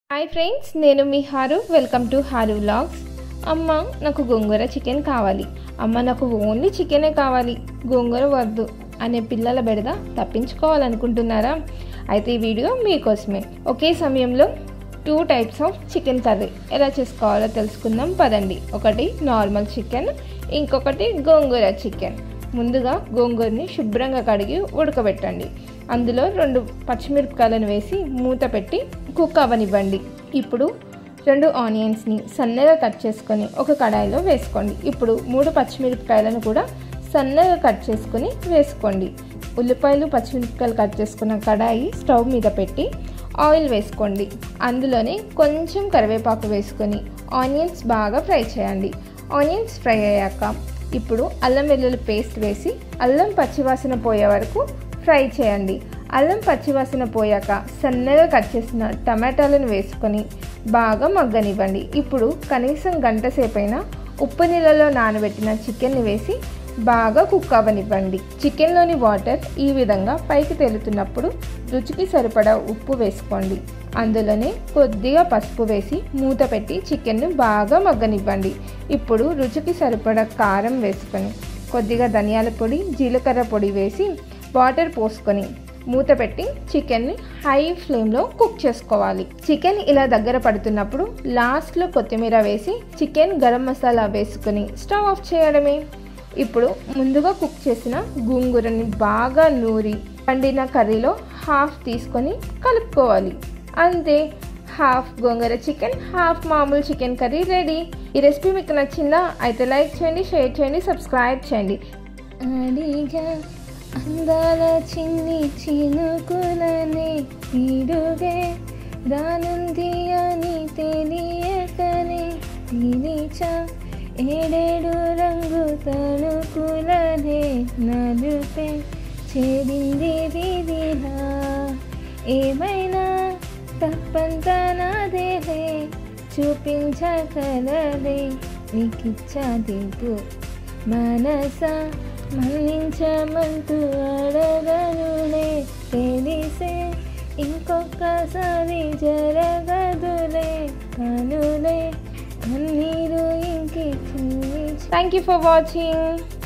hi friends నేను మీ Haaru welcome to Haaru vlogs అమ్మ నాకు గోంగూర చికెన్ కావాలి అమ్మ నాకు ఓన్లీ చికెనే కావాలి గోంగూర వద్దు అనే పిల్లల బెడద తప్పించుకోవాలనుకుంటున్నారా అయితే ఈ వీడియో మీకోసమే ఒకే సమయంలో two types of chicken curry ఎలా చేసుకోవాలో తెలుసుకుందాం పదండి ఒకటి నార్మల్ చికెన్ ఇంకొకటి గోంగూర చికెన్ ముందుగా గోంగూరని శుభ్రంగా కడిగి ఉడకబెట్టండి అందులో రెండు పచ్చిమిరపకాయలను వేసి మూత పెట్టి కుక్ అవ్వనివ్వండి ఇప్పుడు రెండు ఆనియన్స్ని సన్నగా కట్ చేసుకొని ఒక కడాయిలో వేసుకోండి ఇప్పుడు మూడు పచ్చిమిరపకాయలను కూడా సన్నగా కట్ చేసుకొని వేసుకోండి ఉల్లిపాయలు పచ్చిమిరపకాయలు కట్ చేసుకున్న కడాయి స్టవ్ మీద పెట్టి ఆయిల్ వేసుకోండి అందులోనే కొంచెం కరివేపాకు వేసుకొని ఆనియన్స్ బాగా ఫ్రై చేయండి ఆనియన్స్ ఫ్రై అయ్యాక ఇప్పుడు అల్లం వెల్లుల్లి పేస్ట్ వేసి అల్లం పచ్చివాసన పోయే వరకు ఫ్రై చేయండి అల్లం పచ్చివాసన పోయాక సన్నగా కట్ చేసిన టమాటాలను వేసుకొని బాగా మగ్గనివ్వండి ఇప్పుడు కనీసం గంట సేపైనా ఉప్పు నీళ్ళలో నానబెట్టిన చికెన్ని వేసి బాగా కుక్ అవ్వనివ్వండి చికెన్లోని వాటర్ ఈ విధంగా పైకి తేలుతున్నప్పుడు రుచికి సరిపడా ఉప్పు వేసుకోండి అందులోనే కొద్దిగా పసుపు వేసి మూత పెట్టి చికెన్ను బాగా మగ్గనివ్వండి ఇప్పుడు రుచికి సరిపడా కారం వేసుకొని కొద్దిగా ధనియాల పొడి జీలకర్ర పొడి వేసి వాటర్ పోసుకొని మూత పెట్టి చికెన్ని హై ఫ్లేమ్లో కుక్ చేసుకోవాలి చికెన్ ఇలా దగ్గర పడుతున్నప్పుడు లాస్ట్లో కొత్తిమీర వేసి చికెన్ గరం మసాలా వేసుకొని స్టవ్ ఆఫ్ చేయడమే ఇప్పుడు ముందుగా కుక్ చేసిన గోంగూరని బాగా నూరి వండిన కర్రీలో హాఫ్ తీసుకొని కలుపుకోవాలి అంతే హాఫ్ గోంగూర చికెన్ హాఫ్ మామూలు చికెన్ కర్రీ రెడీ ఈ రెసిపీ మీకు నచ్చిందా అయితే లైక్ చేయండి షేర్ చేయండి సబ్స్క్రైబ్ చేయండి అడిగా అందాల చిన్ని చినుకులనే ఈడుగే రానుంది అని తెలియకనే పిలిచా ఏడేడు రంగు తణుకులనే నలుపే చేరింది విధిలా ఏమైనా తప్పంత నాదేలే చూపించగలదే నీకిచ్చా దిగు మనస మన్నించమంటూ అడగనులే తెలిసే ఇంకొకసారి జరగదులే కనులే కన్నీరు ఇంకి థ్యాంక్ యూ ఫర్ వాచింగ్